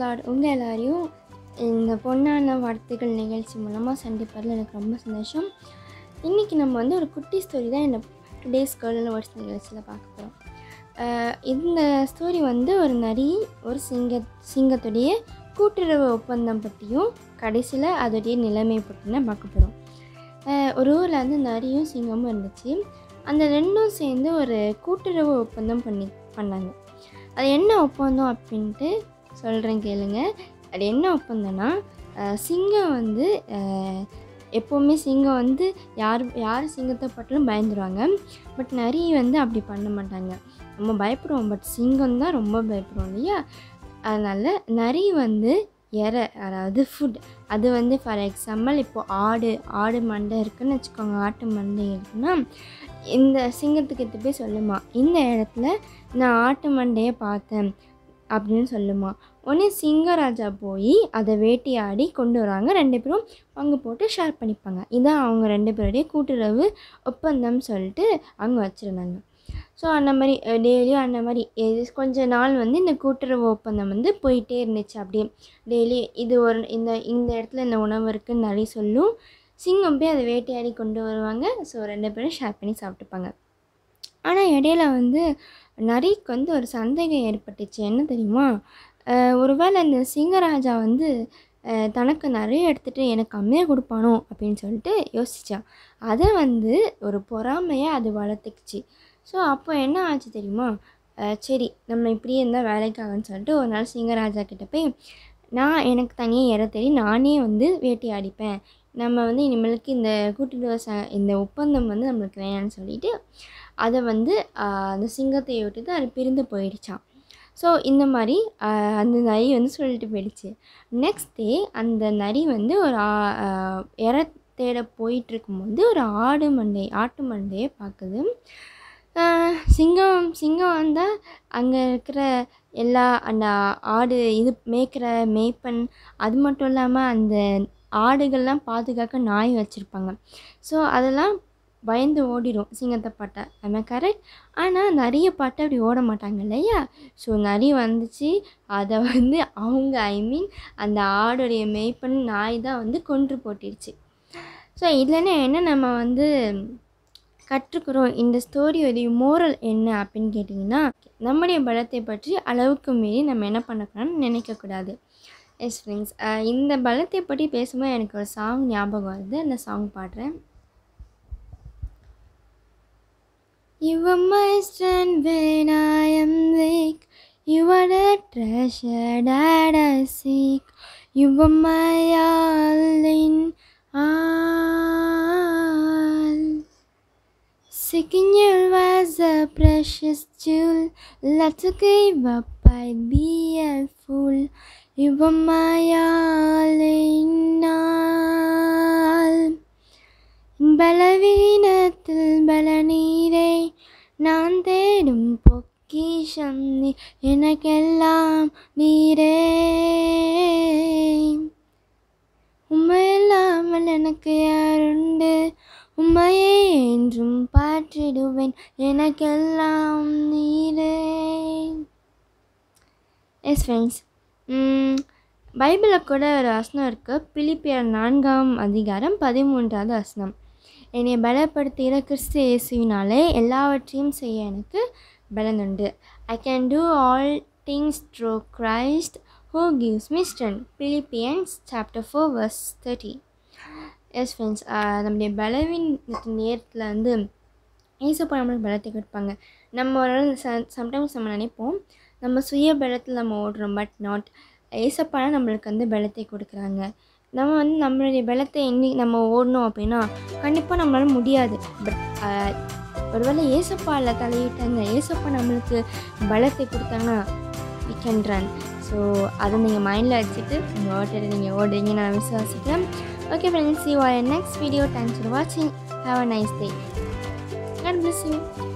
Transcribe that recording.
Lord உங்கள் எல்லாரையும் இந்த பொன்னான வார்த்தைகள் நிகழ்ச்சி மூலமாக சந்திப்பதில் எனக்கு ரொம்ப சந்தோஷம் இன்றைக்கி நம்ம வந்து ஒரு குட்டி ஸ்டோரி தான் இந்த டுடேஸ் கேர்ள் வேர்ட்ஸ் நிகழ்ச்சியில் பார்க்க போகிறோம் இந்த ஸ்டோரி வந்து ஒரு நரி ஒரு சிங்க சிங்கத்துடைய கூட்டுறவு ஒப்பந்தம் பற்றியும் கடைசியில் அதோடைய நிலைமை பற்றின பார்க்க போகிறோம் ஒரு ஊரில் வந்து நரியும் சிங்கமும் இருந்துச்சு அந்த ரெண்டும் சேர்ந்து ஒரு கூட்டுறவு ஒப்பந்தம் பண்ணி பண்ணாங்க அது என்ன ஒப்பந்தம் அப்படின்ட்டு சொல்கிறேன் கேளுங்க அது என்ன ஒப்பந்தம்னா அஹ், சிங்கம் வந்து அஹ், எப்போவுமே சிங்கம் வந்து யார் யார் சிங்கத்தை பட்டாலும் பயந்துருவாங்க பட் நரி வந்து அப்படி பண்ண மாட்டாங்க நம்ம பயப்படுவோம் பட் சிங்கம் தான் ரொம்ப பயப்படுவோம் இல்லையா அதனால் நரி வந்து இறை அதாவது ஃபுட் அது வந்து ஃபார் எக்ஸாம்பிள் இப்போது ஆடு ஆடு மண்டை இருக்குன்னு வச்சுக்கோங்க ஆட்டு மண்டை இருக்குன்னா இந்த சிங்கத்துக்கு எடுத்து போய் சொல்லுமா இந்த இடத்துல நான் ஆட்டு மண்டையை பார்த்தேன் அப்படின்னு சொல்லுமா உடனே சிங்கராஜா போய் அதை வேட்டையாடி கொண்டு வராங்க ரெண்டு பேரும் பங்கு போட்டு ஷேர் பண்ணிப்பாங்க இதான் அவங்க ரெண்டு பேருடைய கூட்டுறவு ஒப்பந்தம் சொல்லிட்டு அங்கே வச்சுருந்தாங்க ஸோ அந்த மாதிரி டெய்லியும் அந்த மாதிரி எது கொஞ்ச நாள் வந்து இந்த கூட்டுறவு ஒப்பந்தம் வந்து போயிட்டே இருந்துச்சு அப்படியே டெய்லி இது ஒரு இந்த இந்த இடத்துல இந்த உணவு இருக்குன்னு நிறைய சொல்லும் சிங்கம் போய் அதை வேட்டையாடி கொண்டு வருவாங்க ஸோ ரெண்டு பேரும் ஷேர் பண்ணி சாப்பிட்டுப்பாங்க ஆனால் இடையில வந்து நரிக்கு வந்து ஒரு சந்தேகம் ஏற்பட்டுச்சு என்ன தெரியுமா அஹ் ஒருவேளை இந்த சிங்கராஜா வந்து அஹ் தனக்கு நிறைய எடுத்துகிட்டு எனக்கு கம்மியாக கொடுப்பானோ அப்படின்னு சொல்லிட்டு யோசிச்சான் அதை வந்து ஒரு பொறாமையாக அது வளர்த்துக்குச்சு ஸோ அப்போ என்ன ஆச்சு தெரியுமா அஹ் சரி நம்ம இப்படியே இருந்தால் வேலைக்காகன்னு சொல்லிட்டு ஒரு நாள் சிங்கராஜா கிட்ட போய் நான் எனக்கு தனியாக இற தேடி நானே வந்து வேட்டையாடிப்பேன் நம்ம வந்து இனிமேலுக்கு இந்த கூட்டுறவு ச இந்த ஒப்பந்தம் வந்து நம்மளுக்கு வேணாம்னு சொல்லிட்டு அதை வந்து ஆஹ், அந்த சிங்கத்தை விட்டுட்டு அது பிரிந்து போயிடுச்சான் ஸோ இந்த மாதிரி ஆஹ், அந்த நரி வந்து சொல்லிட்டு போயிடுச்சு நெக்ஸ்ட் டே அந்த நரி வந்து ஒரு ஆ- ஆஹ், இற தேட போயிட்டு இருக்கும்போது ஒரு ஆடு மண்டை ஆட்டு மண்டையை பார்க்குது ஆஹ், சிங்கம் சிங்கம் வந்தால் அங்கே இருக்கிற எல்லா அந்த ஆடு இது மேய்க்கிற மேய்ப்பன் அது மட்டும் இல்லாமல் அந்த ஆடுகள்லாம் பாதுகாக்க நாய் வச்சுருப்பாங்க ஸோ அதெல்லாம் பயந்து ஓடிடும் சிங்கத்தை பார்த்தா நம்ம கரெக்ட் ஆனால் நிறைய பாட்டு அப்படி ஓட மாட்டாங்க இல்லையா ஸோ நரி வந்துச்சு அதை வந்து அவங்க ஐ மீன் அந்த ஆடுடைய மேய்ப்பன் நாய் தான் வந்து கொன்று போட்டுடுச்சு ஸோ இதுலன்னு என்ன நம்ம வந்து கற்றுக்கிறோம் இந்த ஸ்டோரியோடைய மோரல் என்ன அப்படின்னு கேட்டிங்கன்னா நம்முடைய பலத்தை பற்றி அளவுக்கு மீறி நம்ம என்ன பண்ணக்கூடாதுன்னு நினைக்கக்கூடாது எஸ் ஃப்ரெண்ட்ஸ் இந்த பலத்தை பற்றி பேசும்போது எனக்கு ஒரு சாங் ஞாபகம் வருது அந்த சாங் பாடுறேன் You are my strength when I am weak. You are the treasure that I seek. You are my all in all. Seeking you was a precious jewel. Let to give up, I'd be a fool. You are my all in all. பலவீனத்தில் பலநீரை நான் தேடும் பொக்கிஷம் நீ எனக்கெல்லாம் நீரே உண்மையில்லாமல் எனக்கு யாருண்டு உண்மையே என்றும் பாற்றிடுவேன் எனக்கெல்லாம் நீரே எஸ் ஃப்ரெண்ட்ஸ் பைபிளில் கூட ஒரு வசனம் இருக்குது பிலிப்பியர் நான்காம் அதிகாரம் பதிமூன்றாவது வசனம் என்னை பலப்படுத்துகிற கிறிஸ்து இயேசுவினாலே எல்லாவற்றையும் செய்ய எனக்கு பலனுண்டு I can do all things through Christ who gives me strength Philippians chapter four verse thirty yes friends நம்முடைய பலவீனத்தின் நேரத்தில் வந்து ஏசப்பா நம்மளுக்கு பலத்தை கொடுப்பாங்க நம்ம ஒரு சம்டைம்ஸ் நம்ம நினைப்போம் நம்ம சுய பலத்தில் நம்ம ஓடுறோம் பட் நாட் ஏசப்பானா நம்மளுக்கு வந்து பலத்தை கொடுக்குறாங்க நம்ம வந்து நம்மளுடைய பலத்தை எண்ணி நம்ம ஓடணும் அப்படின்னா கண்டிப்பாக நம்மளால முடியாது பட் ஒருவேளை ஏசப்பாவில் தலையிட்டாங்க ஏசப்பா நம்மளுக்கு பலத்தை கொடுத்தாங்கன்னா we can run ஸோ அதை நீங்கள் மைண்டில் வச்சுட்டு உங்கள் ஓட்டரை நீங்கள் ஓடுறீங்க நான் விசுவாசிக்கிறேன் okay friends you are next video thanks for வாட்சிங் have a nice day God bless you.